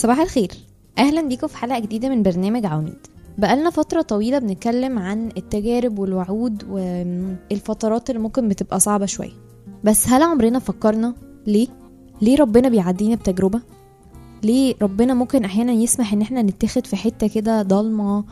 صباح الخير اهلا بيكم في حلقه جديده من برنامج عواميد بقالنا فترة طويلة بنتكلم عن التجارب والوعود والفترات اللي ممكن بتبقى صعبة شوية بس هل عمرنا فكرنا ليه؟ ليه ربنا بيعدينا بتجربة؟ ليه ربنا ممكن أحيانا يسمح إن احنا نتاخد في حتة كده ضلمة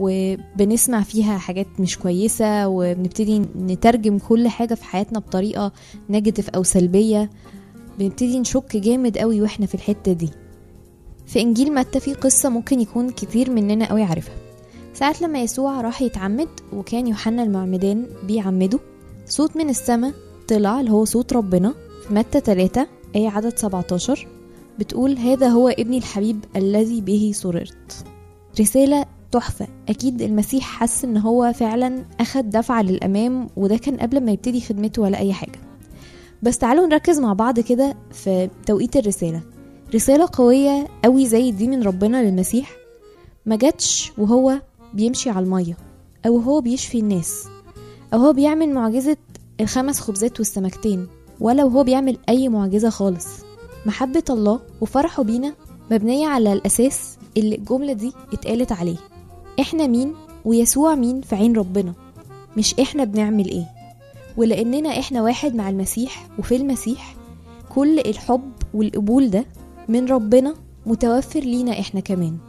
وبنسمع فيها حاجات مش كويسة وبنبتدي نترجم كل حاجة في حياتنا بطريقة نيجاتيف أو سلبية بنبتدي نشك جامد قوي واحنا في الحتة دي في إنجيل متى في قصة ممكن يكون كتير مننا قوي عارفها ساعة لما يسوع راح يتعمد وكان يوحنا المعمدان بيعمده صوت من السماء طلع اللي هو صوت ربنا في متى 3 آية عدد 17 بتقول هذا هو ابني الحبيب الذي به سررت رسالة تحفة أكيد المسيح حس إن هو فعلا أخد دفعة للأمام وده كان قبل ما يبتدي خدمته ولا أي حاجة بس تعالوا نركز مع بعض كده في توقيت الرسالة رسالة قوية قوي زي دي من ربنا للمسيح ما جاتش وهو بيمشي على المية أو هو بيشفي الناس أو هو بيعمل معجزة الخمس خبزات والسمكتين ولا وهو بيعمل أي معجزة خالص محبة الله وفرحه بينا مبنية على الأساس اللي الجملة دي اتقالت عليه إحنا مين ويسوع مين في عين ربنا مش إحنا بنعمل إيه ولأننا إحنا واحد مع المسيح وفي المسيح كل الحب والقبول ده من ربنا متوفر لينا إحنا كمان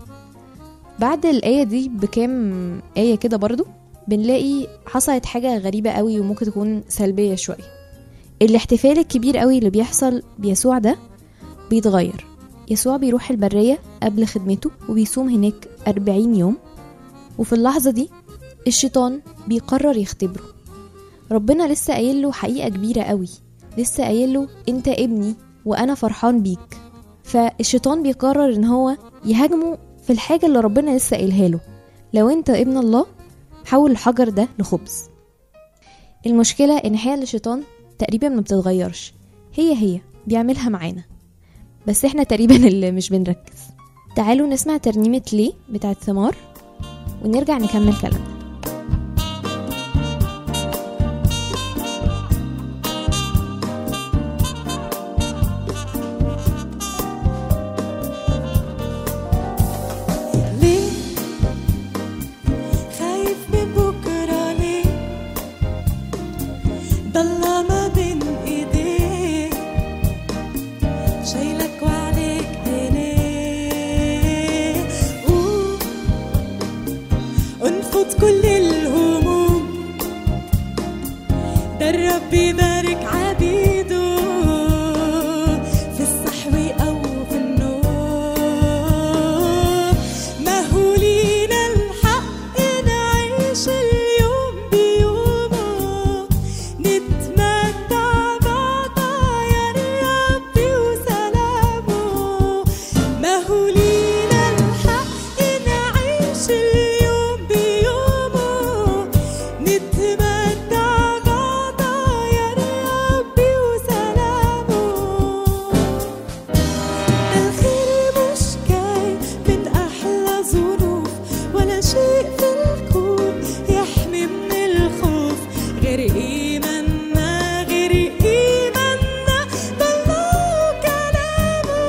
بعد الآية دي بكام آية كده برضو بنلاقي حصلت حاجة غريبة قوي وممكن تكون سلبية شوية الاحتفال الكبير قوي اللي بيحصل بيسوع ده بيتغير يسوع بيروح البرية قبل خدمته وبيصوم هناك أربعين يوم وفي اللحظة دي الشيطان بيقرر يختبره ربنا لسه قايل له حقيقة كبيرة قوي لسه قايل له انت ابني وانا فرحان بيك فالشيطان بيقرر ان هو يهاجمه في الحاجة اللي ربنا لسه قايلها له لو انت ابن الله حول الحجر ده لخبز المشكلة ان حيل الشيطان تقريبا ما بتتغيرش هي هي بيعملها معانا بس احنا تقريبا اللي مش بنركز تعالوا نسمع ترنيمة ليه بتاعت ثمار ونرجع نكمل كلامنا ليه خايف من بكرة ليه ضل ما بين ايديك شايلك وعليك عينيه قوم انفض كل الهموم ده الرب يبارك عبيده في الصحو أو في النوم ما هو لينا الحق نعيش اليوم بيومه نتمتع بعطايا الرب وسلامه ما هو لينا الحق نعيش اليوم بيومه نتمتع بعطايا الرب وسلامه الخير مش جاي من أحلى ظروف ولا شيء في الكون يحمي من الخوف غير إيماننا غير إيماننا بالله وكلامه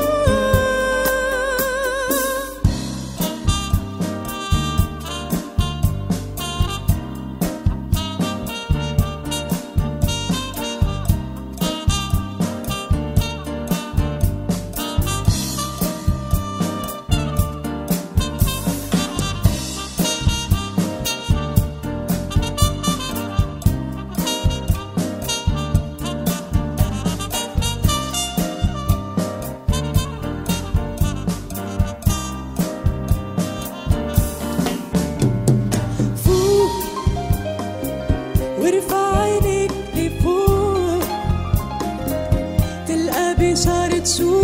فوق وارفع عينيك لفوق تلقى بشارة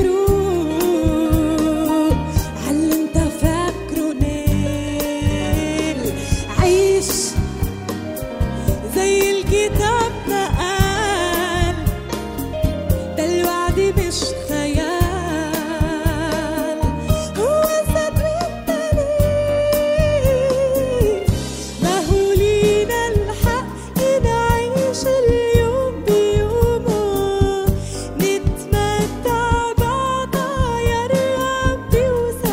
شروق عاللي انت فاكره نيل عيش زي الكتاب ما قال ده الوعد مش خيال هو صدر الدليل ما هو لينا الحق نعيش اليوم بيومه نتمتع بعطايا الرب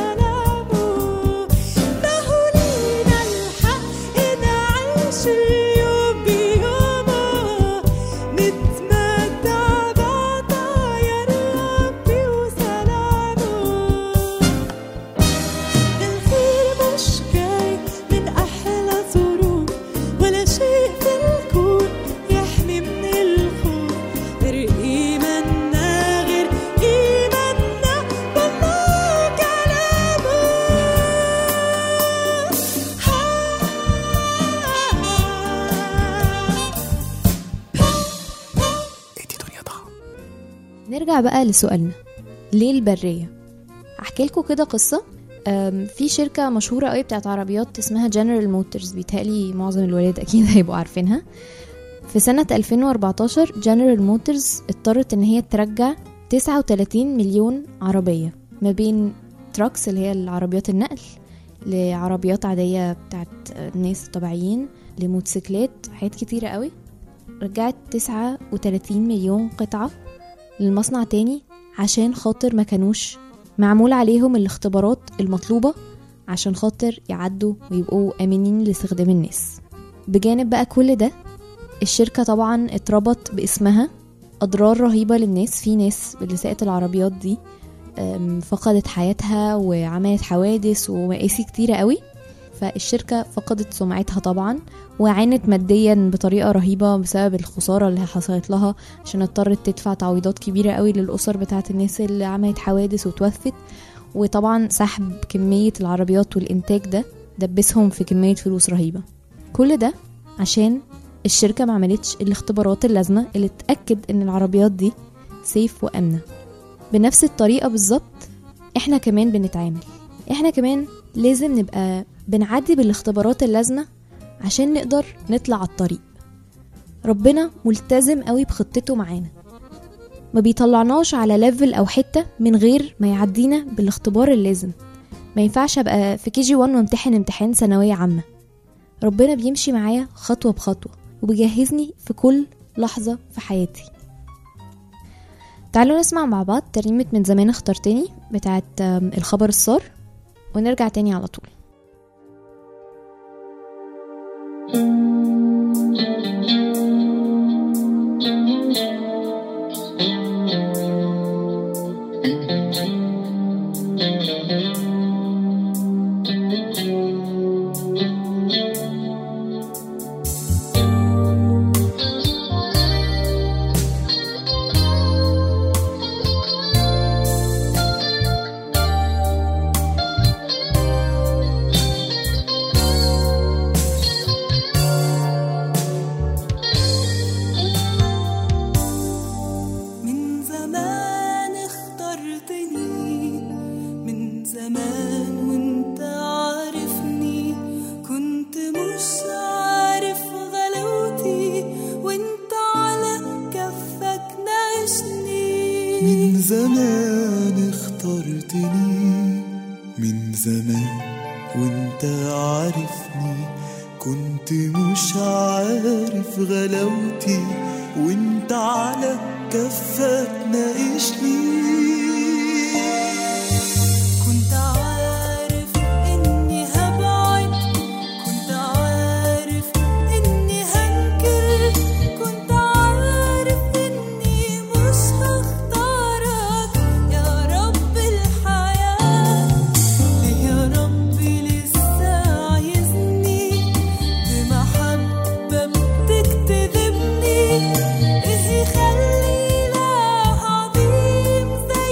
نرجع بقى لسؤالنا ليه البرية احكي لكم كده قصة أم، في شركة مشهورة قوي بتاعت عربيات اسمها جنرال موتورز بيتهيألي معظم الولاد أكيد هيبقوا عارفينها في سنة 2014 جنرال موتورز اضطرت إن هي ترجع 39 مليون عربية ما بين تراكس اللي هي العربيات النقل لعربيات عادية بتاعت الناس الطبيعيين لموتوسيكلات حاجات كتيرة قوي رجعت 39 مليون قطعة للمصنع تاني عشان خاطر ما كانوش معمول عليهم الاختبارات المطلوبة عشان خاطر يعدوا ويبقوا آمنين لاستخدام الناس بجانب بقى كل ده الشركة طبعا اتربط باسمها أضرار رهيبة للناس في ناس اللي ساقت العربيات دي أم، فقدت حياتها وعملت حوادث ومقاسي كتيرة قوي فالشركة فقدت سمعتها طبعا وعانت ماديا بطريقة رهيبة بسبب الخسارة اللي حصلت لها عشان اضطرت تدفع تعويضات كبيرة قوي للأسر بتاعت الناس اللي عملت حوادث وتوفت وطبعا سحب كمية العربيات والإنتاج ده دبسهم في كمية فلوس رهيبة كل ده عشان الشركة ما عملتش الاختبارات اللازمة اللي تأكد ان العربيات دي سيف وآمنة بنفس الطريقة بالظبط احنا كمان بنتعامل احنا كمان لازم نبقى بنعدي بالاختبارات اللازمة عشان نقدر نطلع على الطريق ربنا ملتزم قوي بخطته معانا ما بيطلعناش على ليفل او حتة من غير ما يعدينا بالاختبار اللازم ما ينفعش ابقى في كي جي 1 وامتحن امتحان ثانوية عامة ربنا بيمشي معايا خطوة بخطوة وبيجهزني في كل لحظة في حياتي تعالوا نسمع مع بعض ترنيمة من زمان اخترتني بتاعت آم، الخبر السار ونرجع تاني على طول من زمان اخترتني من زمان وانت عارفني كنت مش عارف غلاوتي وانت على كفك ناقشني من زمان اخترتني من زمان وانت عارفني كنت مش عارف غلاوتي وانت على كفك ناقشني كنت عارف اني هبعد كنت عارف اني هنكر كنت عارف اني مش هختارك يا رب الحياة ليه يا ربي لسه عايزني بمحبة بتكتذبني ايه يخلي لا عظيم زي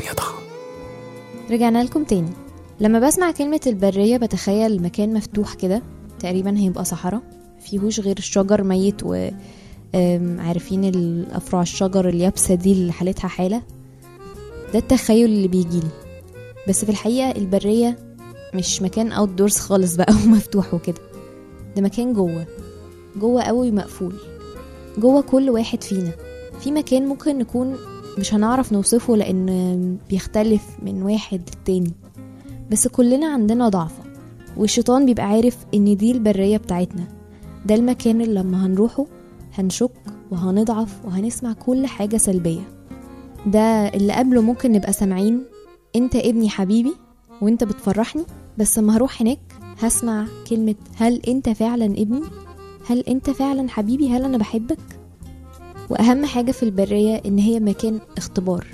يضع رجعنا لكم تاني لما بسمع كلمة البرية بتخيل مكان مفتوح كده تقريبا هيبقى صحراء فيهوش غير الشجر ميت و آم، عارفين الأفرع الشجر اليابسة دي اللي حالتها حالة ده التخيل اللي بيجيلي بس في الحقيقة البرية مش مكان اوت دورز خالص بقى ومفتوح وكده ده مكان جوه جوه قوي مقفول جوه كل واحد فينا في مكان ممكن نكون مش هنعرف نوصفه لان بيختلف من واحد للتاني بس كلنا عندنا ضعفة والشيطان بيبقى عارف ان دي البرية بتاعتنا ده المكان اللي لما هنروحه هنشك وهنضعف وهنسمع كل حاجة سلبية ده اللي قبله ممكن نبقى سامعين انت ابني حبيبي وانت بتفرحني بس لما هروح هناك هسمع كلمة هل انت فعلا ابني هل انت فعلا حبيبي هل انا بحبك واهم حاجة في البرية ان هي مكان اختبار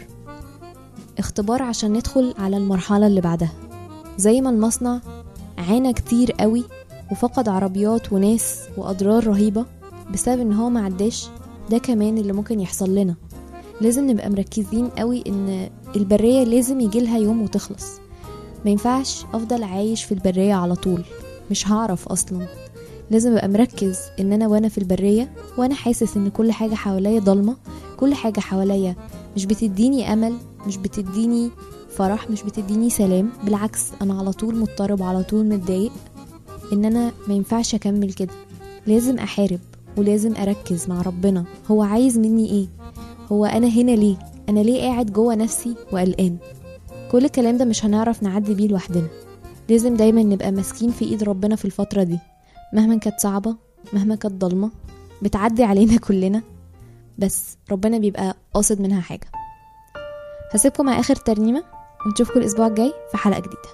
اختبار عشان ندخل على المرحلة اللي بعدها زي ما المصنع عانى كتير قوي وفقد عربيات وناس واضرار رهيبة بسبب ان هو معداش ده كمان اللي ممكن يحصل لنا لازم نبقى مركزين قوي ان البرية لازم يجيلها يوم وتخلص ما ينفعش افضل عايش في البرية على طول مش هعرف اصلا لازم ابقى مركز ان انا وانا في البرية وانا حاسس ان كل حاجة حواليا ضلمة كل حاجة حواليا مش بتديني امل مش بتديني فرح مش بتديني سلام بالعكس انا على طول مضطرب على طول متضايق ان انا ما ينفعش اكمل كده لازم احارب ولازم اركز مع ربنا هو عايز مني ايه هو انا هنا ليه انا ليه قاعد جوه نفسي وقلقان كل الكلام ده مش هنعرف نعدي بيه لوحدنا لازم دايما نبقى ماسكين في ايد ربنا في الفترة دي مهما كانت صعبة مهما كانت ضلمة بتعدي علينا كلنا بس ربنا بيبقى قاصد منها حاجة هسيبكم مع آخر ترنيمة ونشوفكم الأسبوع الجاي في حلقة جديدة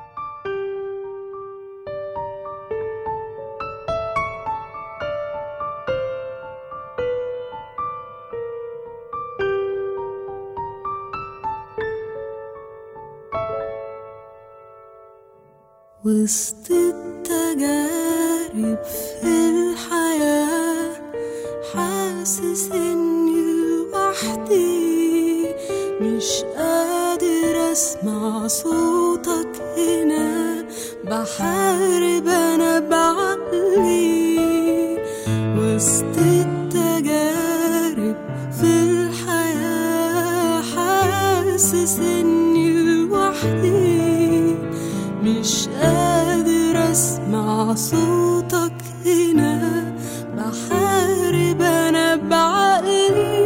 وسط التجارب في الحياة حاسس اني لوحدي مش قادر اسمع صوتك هنا بحارب انا بعقلي وسط التجارب في الحياة حاسس اني لوحدي مش قادر اسمع صوتك هنا بحارب انا بعقلي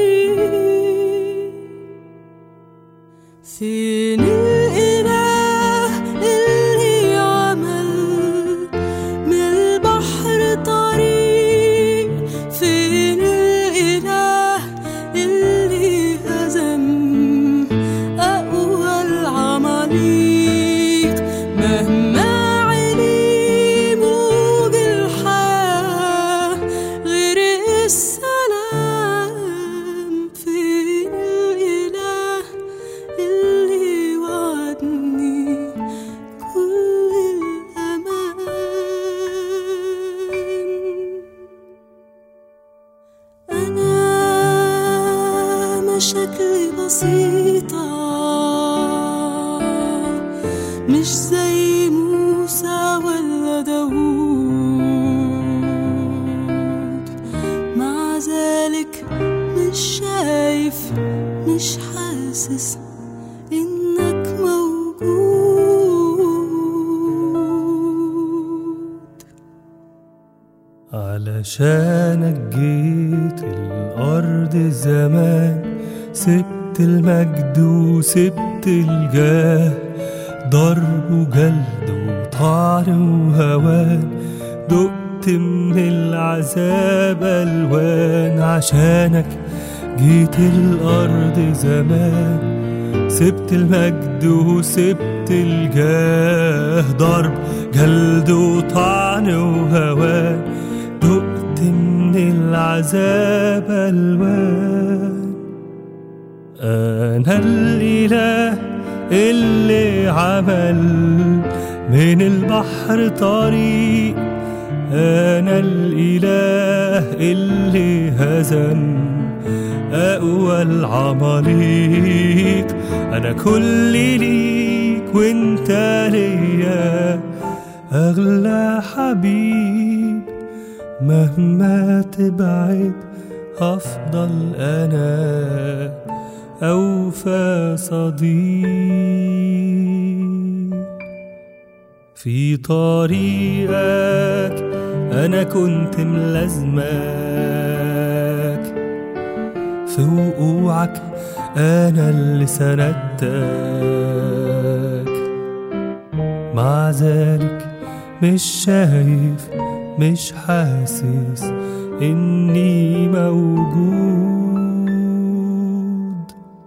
فين الاله اللي عمل من البحر طريق فين الاله اللي هزم اقوى العماليق مهما علي موج الحياة غير السلام فين الإله اللي وعدني كل الأمان أنا مشاكلي بسيطة مش زي موسى ولا داوود مع ذلك مش شايف مش حاسس إنك موجود علشانك جيت الأرض زمان سبت المجد وسبت الجاه ضرب وجلد وطعن وهوان دقت من العذاب ألوان عشانك جيت الأرض زمان سبت المجد وسبت الجاه ضرب جلد وطعن وهوان دقت من العذاب ألوان أنا الإله اللي عمل من البحر طريق أنا الإله اللي هزم أقوى العماليق أنا كل ليك وانت ليا أغلى حبيب مهما تبعد أفضل أنا أوفى صديق في طريقك أنا كنت ملازمك في وقوعك أنا اللي سندتك مع ذلك مش شايف مش حاسس إني موجود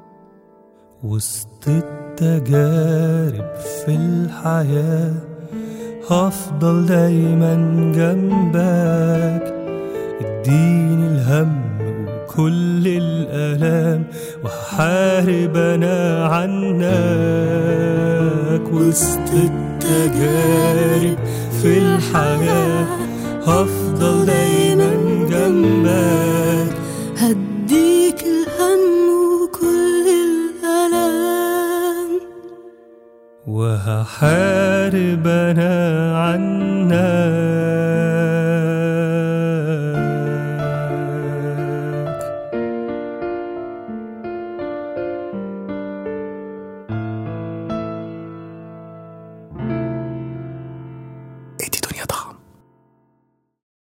وسط التجارب في الحياة هفضل دايما جنبك اديني الهم وكل الآلام وهحارب أنا عنك وسط التجارب في الحياة هفضل دايما جنبك هديك الهم وكل الألام وهحارب أنا عنك